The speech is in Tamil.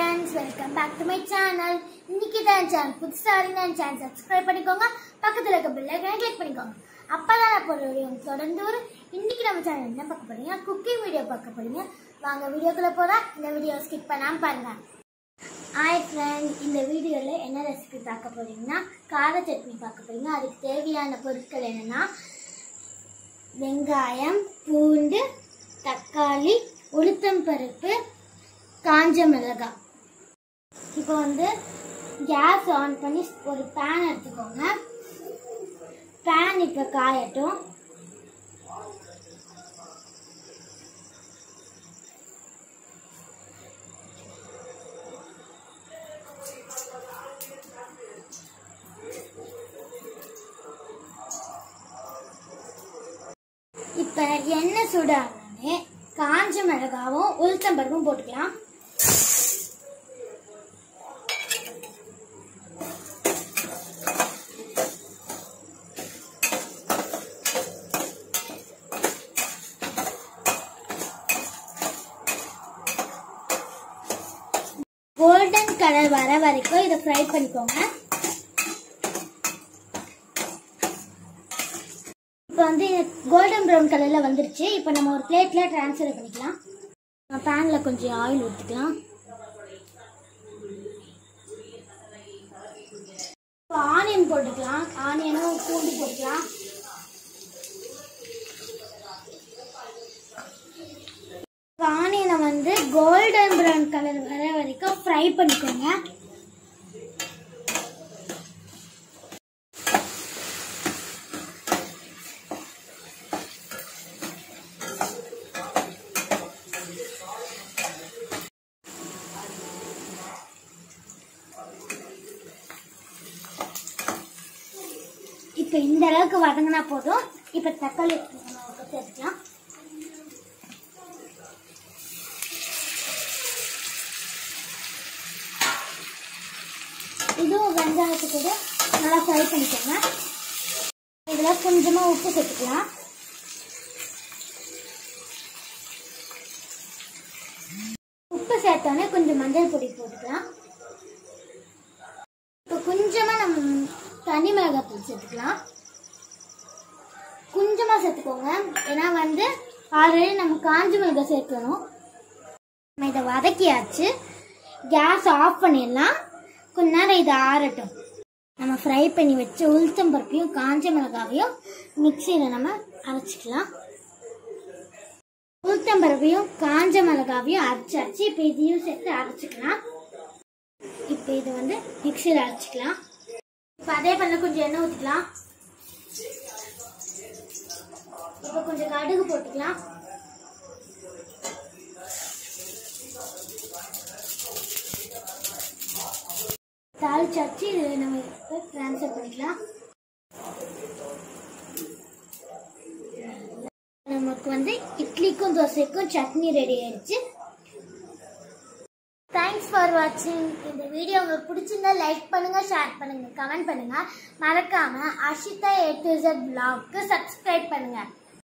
friends welcome back to my channel இன்னைக்கு தான் சேனல் புதுசாக இருந்தா என் சேனல் சப்ஸ்கிரைப் பண்ணிக்கோங்க பக்கத்தில் இருக்க பெல் ஐக்கனை கிளிக் பண்ணிக்கோங்க அப்பதான் நான் போடுற வீடியோ உங்களுக்கு தொடர்ந்து வரும் இன்னைக்கு நம்ம சேனல் என்ன பார்க்க போறீங்க குக்கிங் வீடியோ பார்க்க போறீங்க வாங்க வீடியோக்குள்ள போறோம் இந்த வீடியோ ஸ்கிப் பண்ணாம பாருங்க ஹாய் ஃப்ரெண்ட் இந்த வீடியோவில் என்ன ரெசிபி பார்க்க போறீங்கன்னா கார சட்னி பார்க்க போறீங்க அதுக்கு தேவையான பொருட்கள் என்னன்னா வெங்காயம் பூண்டு தக்காளி உளுத்தம் பருப்பு காஞ்ச மிளகாய் இப்போ வந்து கேஸ் ஆன் பண்ணி ஒரு பேன் எடுத்துக்கோங்க பேன் இப்போ காயட்டும் இப்போ எண்ணெய் சூடானே காஞ்ச மிளகாவும் உளுத்தம் பருப்பும் போட்டுக்கலாம் கோல்டன் கலர் வர வரைக்கும் இதை ஃப்ரை பண்ணிக்கோங்க இப்போ வந்து கோல்டன் ப்ரௌன் கலர்ல வந்துருச்சு இப்போ நம்ம ஒரு பிளேட்ல ட்ரான்ஸ்ஃபர் பண்ணிக்கலாம் பேன்ல கொஞ்சம் ஆயில் ஊற்றிக்கலாம் இப்போ ஆனியன் போட்டுக்கலாம் ஆனியனும் பூண்டு போட்டுக்கலாம் இப்போ ஆனியனை வந்து கோல்டன் ப்ரௌன் கலர் வர வரைக்கும் ஃப்ரை பண்ணிக்கோங்க இப்போ இந்த அளவுக்கு வதங்கினா போதும் இப்போ தக்காளி நம்ம சேர்த்துக்கலாம் இதுவும் வெங்காயத்து கூட நல்லா ஃப்ரை பண்ணிக்கோங்க இதில் கொஞ்சமாக உப்பு சேர்த்துக்கலாம் உப்பு சேர்த்தோன்னே கொஞ்சம் மஞ்சள் பொடி போட்டுக்கலாம் இப்போ கொஞ்சமாக நம்ம தனி மிளகாய் தூள் சேர்த்துக்கலாம் கொஞ்சமாக சேர்த்துக்கோங்க ஏன்னா வந்து ஆல்ரெடி நம்ம காஞ்ச மிளகாய் சேர்க்கணும் நம்ம இதை வதக்கியாச்சு கேஸ் ஆஃப் பண்ணிடலாம் கொஞ்ச நேரம் இது ஆறட்டும் நம்ம ஃப்ரை பண்ணி வச்ச உளுத்தம் பருப்பையும் காஞ்ச மிளகாவையும் மிக்சியில் நம்ம அரைச்சிக்கலாம் உளுத்தம் பருப்பையும் காஞ்ச மிளகாவையும் அரைச்சாச்சு இப்போ இதையும் சேர்த்து அரைச்சிக்கலாம் இப்போ இது வந்து மிக்சியில் அரைச்சிக்கலாம் இப்போ அதே பண்ண கொஞ்சம் எண்ணெய் ஊற்றிக்கலாம் இப்போ கொஞ்சம் கடுகு போட்டுக்கலாம் தாளிச்சாச்சு இது நம்ம இப்போ ட்ரான்ஸ்ஃபர் பண்ணிக்கலாம் நமக்கு வந்து இட்லிக்கும் தோசைக்கும் சட்னி ரெடி ஆயிடுச்சு தேங்க்ஸ் ஃபார் வாட்சிங் இந்த வீடியோ உங்களுக்கு பிடிச்சிருந்தா லைக் பண்ணுங்க ஷேர் பண்ணுங்க கமெண்ட் பண்ணுங்க மறக்காம Ashitha A to Z vlog க்கு சப்ஸ்கிரைப் பண்ணுங்க